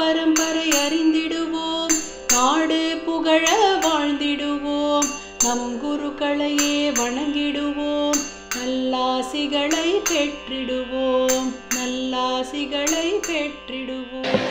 பரம்பரை அறிந்திடுவோம் நாடு புகழ வாழ்ந்திடுவோம் நம் குருக்களையே வணங்கிடுவோம் நல்லாசிகளை பெற்றிடுவோம் நல்லாசிகளை பெற்றிடுவோம்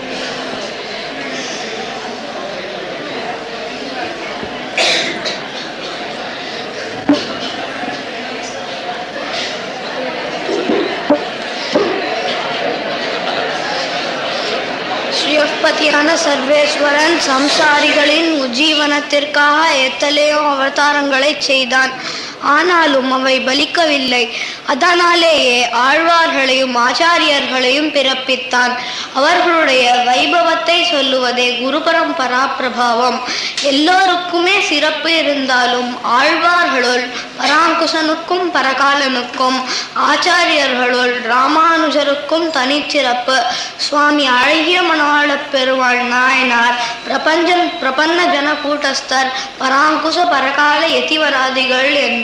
ஸ்ரீயப்பதியான சர்வேஸ்வரன் சம்சாரிகளின் உஜ்ஜீவனத்திற்காக எத்தனையோ அவதாரங்களை செய்தான் ஆனாலும் அவை பலிக்கவில்லை அதனாலேயே ஆழ்வார்களையும் ஆச்சாரியர்களையும் பிறப்பித்தான் அவர்களுடைய வைபவத்தை சொல்லுவதே குரு பரம்பரா பிரபாவம் எல்லோருக்குமே சிறப்பு இருந்தாலும் ஆழ்வார்களுள் பராங்குசனுக்கும் பரகாலனுக்கும் ஆச்சாரியர்களுள் ராமானுஜருக்கும் தனிச்சிறப்பு சுவாமி அழகிய மணவாள பெருமாள் நாயனார் பிரபஞ்சம் பிரபன்ன ஜன கூட்டஸ்தர் பராங்குச பரகால யதிவராதிகள் என்பர்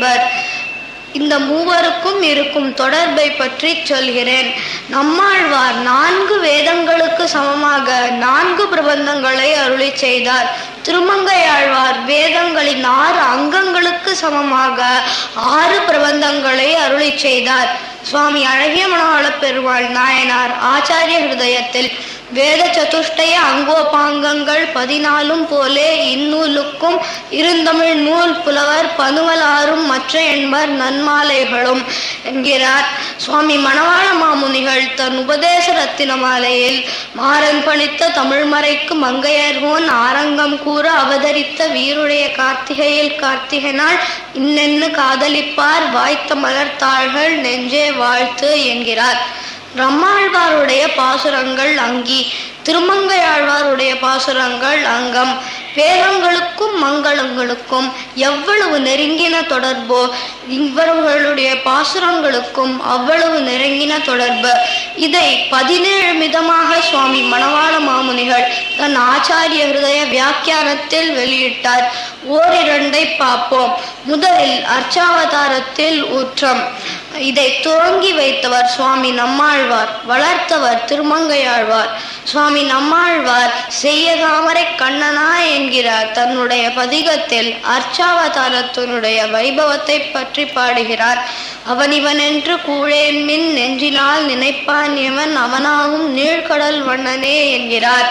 இந்த மூவருக்கும் இருக்கும் தொடர்பை பற்றி சொல்கிறேன் நம்மாழ்வார் நான்கு வேதங்களுக்கு சமமாக நான்கு பிரபந்தங்களை அருளி செய்தார் திருமங்கையாழ்வார் வேதங்களின் ஆறு அங்கங்களுக்கு சமமாக ஆறு பிரபந்தங்களை அருளி செய்தார் சுவாமி அழகிய மனோகர பெருமாள் நாயனார் ஆச்சாரிய ஹிருதயத்தில் வேத சதுஷ்டய அங்கோபாங்கங்கள் பதினாலும் போலே இந்நூலுக்கும் இருந்தமிழ் நூல் புலவர் பனுவலாரும் மற்ற என்பர் நன்மாலைகளும் என்கிறார் சுவாமி மணவாள மாமுனிகள் தன் உபதேச ரத்தின மாலையில் மாறன் பணித்த தமிழ்மறைக்கு மங்கையர்கோன் ஆரங்கம் கூற அவதரித்த வீருடைய கார்த்திகையில் கார்த்திகை நாள் இன்னென்னு காதலிப்பார் வாய்த்த மலர்த்தாள்கள் நெஞ்சே வாழ்த்து என்கிறார் நம்மாழ்வாருடைய பாசுரங்கள் அங்கி திருமங்கையாழ்வாருடைய பாசுரங்கள் அங்கம் வேதங்களுக்கும் மங்களங்களுக்கும் எவ்வளவு நெருங்கின தொடர்போ இவர்களுடைய பாசுரங்களுக்கும் அவ்வளவு நெருங்கின தொடர்பு இதை பதினேழு விதமாக சுவாமி மணவாள மாமுனிகள் தன் ஆச்சாரிய ஹிருதய வியாக்கியானத்தில் வெளியிட்டார் ஓரிரண்டை பார்ப்போம் முதலில் அர்ச்சாவதாரத்தில் ஊற்றம் இதை துவங்கி வைத்தவர் சுவாமி நம்மாழ்வார் வளர்த்தவர் திருமங்கையாழ்வார் சுவாமி நம்மாழ்வார் செய்ய தாமரை கண்ணனா என்கிறார் தன்னுடைய பதிகத்தில் அர்ச்சாவதாரத்தினுடைய வைபவத்தை பற்றி பாடுகிறார் அவனிவன் என்று கூழேன் மின் நெஞ்சினால் நினைப்பான் எவன் அவனாகும் நீழ்கடல் வண்ணனே என்கிறார்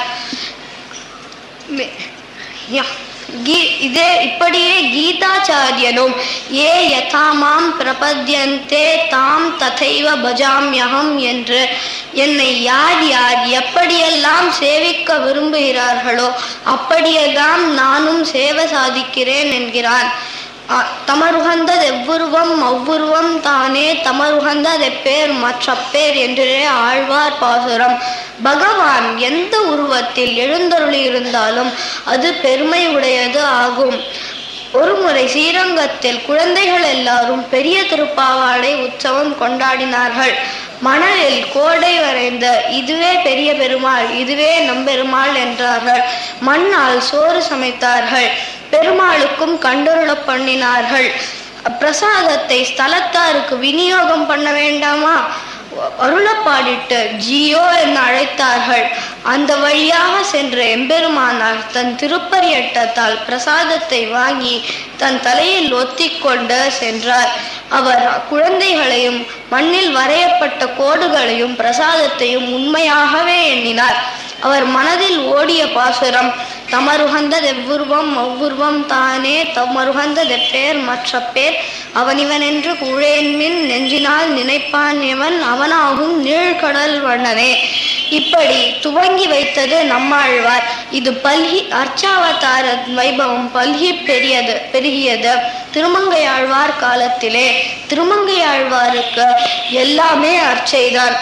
மே- யா. கீ- இதே இப்படியே கீதாச்சாரியனும் ஏ யதா மாம் பிரபத்யந்தே தாம் ததைவ பஜாமியகம் என்று என்னை யார் யார் எப்படியெல்லாம் சேவிக்க விரும்புகிறார்களோ அப்படியெல்லாம் நானும் சேவை சாதிக்கிறேன் என்கிறான் அ- தமருகந்தது எவ்வுருவம் அவ்வுருவம் தானே தமருகந்தது எப்பேர் மற்ற பேர் என்றே ஆழ்வார் பாசுரம் பகவான் எந்த உருவத்தில் எழுந்தருளி இருந்தாலும் அது பெருமை உடையது ஆகும் ஒருமுறை ஸ்ரீரங்கத்தில் குழந்தைகள் எல்லாரும் பெரிய திருப்பாவாடை உற்சவம் கொண்டாடினார்கள் மணலில் கோடை வரைந்த இதுவே பெரிய பெருமாள் இதுவே நம்பெருமாள் என்றார்கள் மண்ணால் சோறு சமைத்தார்கள் பெருமாளுக்கும் கண்டருளப் பண்ணினார்கள் பிரசாதத்தை ஸ்தலத்தாருக்கு விநியோகம் பண்ண வேண்டாமா அருளப்பாடிட்டு ஜியோ என்று அழைத்தார்கள் அந்த வழியாக சென்ற எம்பெருமானார் தன் திருப்பரியட்டத்தால் பிரசாதத்தை வாங்கி தன் தலையில் ஒத்திக்கொண்டு சென்றார் அவர் குழந்தைகளையும் மண்ணில் வரையப்பட்ட கோடுகளையும் பிரசாதத்தையும் உண்மையாகவே எண்ணினார் அவர் மனதில் ஓடிய பாசுரம் தமருகந்தது எவ்வுருவம் அவ்வுருவம் தானே தமருகந்தது எப்பேர் மற்ற பேர் அவனிவன் என்று கூழேன்மின் நெஞ்சினால் நினைப்பான் எவன் அவனாகும் நீழ்கடல் வண்ணனே இப்படி துவங்கி வைத்தது நம்மாழ்வார் இது பல்கி அர்ச்சாவதார வைபவம் பல்கி பெரியது பெருகியது திருமங்கையாழ்வார் காலத்திலே திருமங்கையாழ்வாருக்கு எல்லாமே அர்ச்சைதான்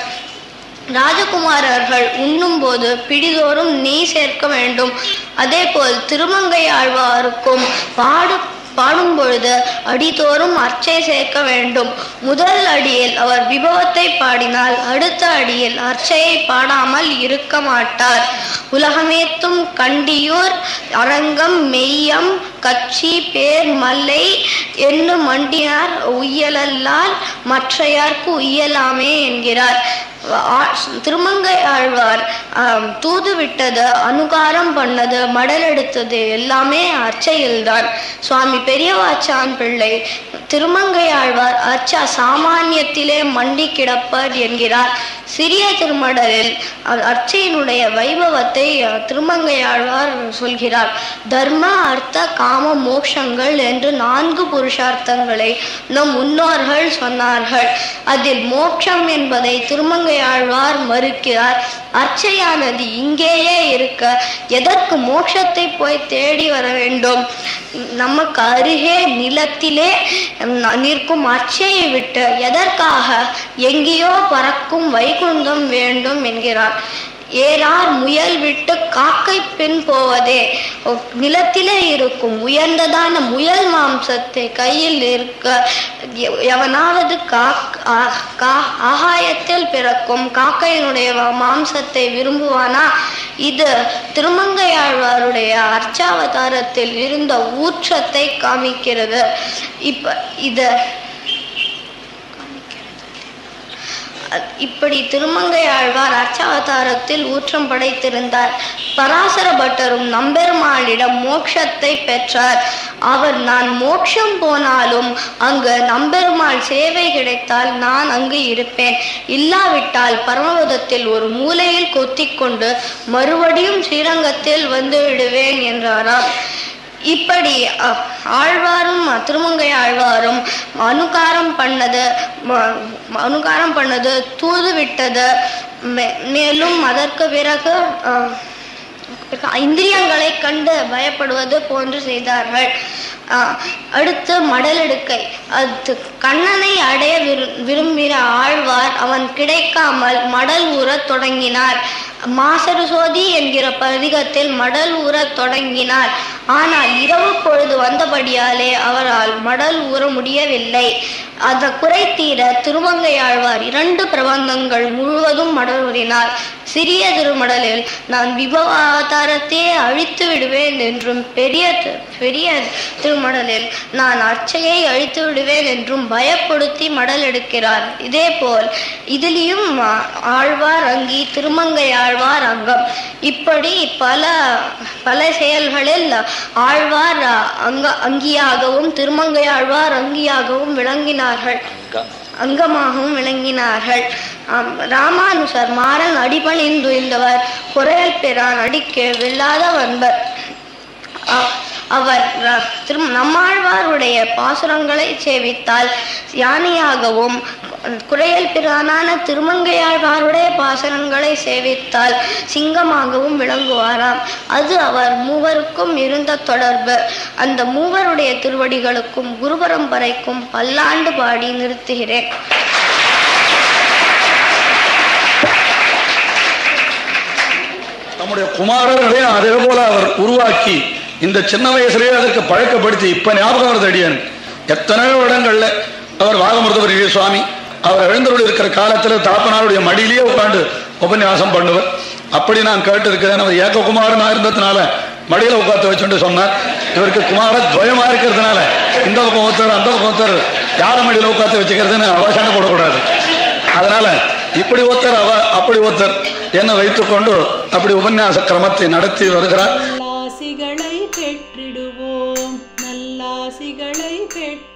ராஜகுமாரர்கள் உண்ணும்போது பிடிதோறும் நெய் சேர்க்க வேண்டும் அதேபோல் திருமங்கை ஆழ்வாருக்கும் பாடு பாடும் பொழுது அடிதோறும் அர்ச்சை சேர்க்க வேண்டும் முதல் அடியில் அவர் விபவத்தை பாடினால் அடுத்த அடியில் அர்ச்சையை பாடாமல் இருக்க மாட்டார் உலகமேத்தும் கண்டியூர் அரங்கம் மெய்யம் கட்சி பேர் மல்லை என்னும் மண்டினார் உய்யலல்லால் மற்றையார்க்கு உய்யலாமே என்கிறார் ஆ- திருமங்கை ஆழ்வார் ஆம், தூது விட்டது அனுகாரம் பண்ணது மடல் எடுத்தது எல்லாமே அர்ச்சையில்தான் சுவாமி பெரியவாச்சான் பிள்ளை திருமங்கை ஆழ்வார் அர்ச்சா சாமானியத்திலே மண்டி கிடப்பர் என்கிறார் சிறிய திருமடலில் அ- அர்ச்சையினுடைய வைபவத்தை அ, திருமங்கை ஆழ்வார் சொல்கிறார் தர்ம அர்த்த காம மோக்ஷங்கள் என்று நான்கு புருஷார்த்தங்களை நம் முன்னோர்கள் சொன்னார்கள் அதில் மோட்சம் என்பதை திருமங்கை ஆழ்வார் மறுக்கிறார் அர்ச்சையானது இங்கேயே இருக்க எதற்கு மோட்சத்தை போய் தேடி வர வேண்டும் நமக்கு அருகே நிலத்திலே ம், நிற்கும் அர்ச்சையை விட்டு எதற்காக எங்கேயோ பறக்கும் வைகுந்தம் வேண்டும் என்கிறார் ஏறார் முயல் விட்டு காக்கை பின் போவதே ஒ- நிலத்திலே இருக்கும் உயர்ந்ததான முயல் மாம்சத்தை கையில் இருக்க எ- எவனாவது காக் ஆ- கா- ஆகாயத்தில் பிறக்கும் காக்கையினுடைய வ- மாம்சத்தை விரும்புவானா இது திருமங்கையாழ்வாருடைய அர்ச்சாவதாரத்தில் இருந்த ஊற்றத்தை காமிக்கிறது இப்ப இது இப்படி திருமங்கை ஆழ்வார் அர்ச்சாவதாரத்தில் ஊற்றம் படைத்திருந்தார் பராசர பட்டரும் நம்பெருமாளிடம் மோட்சத்தை பெற்றார் அவர் நான் மோட்சம் போனாலும் அங்கு நம்பெருமாள் சேவை கிடைத்தால் நான் அங்கு இருப்பேன் இல்லாவிட்டால் பரமபதத்தில் ஒரு மூலையில் கொத்திக்கொண்டு மறுபடியும் ஸ்ரீரங்கத்தில் வந்து விடுவேன் என்றாராம் இப்படி அ, ஆழ்வாரும் அ, திருமங்கை ஆழ்வாரும் அனுகாரம் பண்ணது ம- அனுகாரம் பண்ணது தூது விட்டது மே- மேலும் அதற்கு பிறகு அ, இந்திரியங்களை கண்டு பயப்படுவது போன்று செய்தார்கள் ஆஹ் அடுத்து மடலெடுக்கை அது கண்ணனை அடைய விரு விரும்பின ஆழ்வார் அவன் கிடைக்காமல் மடல் ஊறத் தொடங்கினார் மாசரு சோதி என்கிற பதிகத்தில் மடல் ஊறத் தொடங்கினார் ஆனால் இரவு பொழுது வந்தபடியாலே அவரால் மடல் ஊற முடியவில்லை அந்த குறை தீர திருமங்கை ஆழ்வார் இரண்டு பிரபந்தங்கள் முழுவதும் மடல் ஊறினார் சிறிய திருமடலில் நான் விபவ அவதாரத்தையே அழித்து விடுவேன் என்றும் பெரிய தி- பெரிய திருமடலில் நான் அர்ச்சையை அழித்து விடுவேன் என்றும் பயப்படுத்தி மடல் எடுக்கிறார் இதேபோல் இதிலையும் ஆ- ஆழ்வார் அங்கி திருமங்கை ஆழ்வார் அங்கம் இப்படி பல பல செயல்களில் ஆழ்வார் அ, அங்க அங்கியாகவும் திருமங்கை ஆழ்வார் அங்கியாகவும் விளங்கினார்கள் அங்கமாகவும் விளங்கினார்கள் ஆம், ராமானுசர் மாறன் அடிபணிந்துய்ந்தவர் குறையல் பிறான் அடிக்கு வெல்லாத வன்பர் அ- அவர் ர- திரு நம்மாழ்வாருடைய பாசுரங்களை சேவித்தால் யானையாகவும் குறையல் பிரானான திருமங்கையாழ்வாருடைய பாசுரங்களை சேவித்தால் சிங்கமாகவும் விளங்குவாராம் அது அவர் மூவருக்கும் இருந்த தொடர்பு அந்த மூவருடைய திருவடிகளுக்கும் குரு பரம்பரைக்கும் பல்லாண்டு பாடி நிறுத்துகிறேன் நம்முடைய குமாரர்களையும் அதே போல அவர் உருவாக்கி இந்த சின்ன வயசுலயே அதற்கு பழக்கப்படுத்தி இப்ப ஞாபகம் வருது அடியன் எத்தனையோ இடங்கள்ல அவர் வாகமருதவர் சுவாமி அவர் எழுந்தருள் இருக்கிற காலத்துல தாப்பனாருடைய மடியிலேயே உட்காந்து உபன்யாசம் பண்ணுவர் அப்படி நான் கேட்டு இருக்கிறேன் அவர் ஏக குமாரனா இருந்ததுனால மடியில உட்காந்து வச்சுட்டு சொன்னார் இவருக்கு குமார துவயமா இருக்கிறதுனால இந்த பக்கம் ஒருத்தர் அந்த பக்கம் ஒருத்தர் யார மடியில உட்காந்து வச்சுக்கிறதுன்னு அவசரம் போடக்கூடாது அதனால இப்படி ஒருத்தர் அவ அப்படி ஒருத்தர் என்ன வைத்துக்கொண்டு அப்படி உபன்யாச கிரமத்தை நடத்தி வருகிறார் நல்லாசிகளை பெற்றிடுவோம் நல்லாசிகளை பெற்று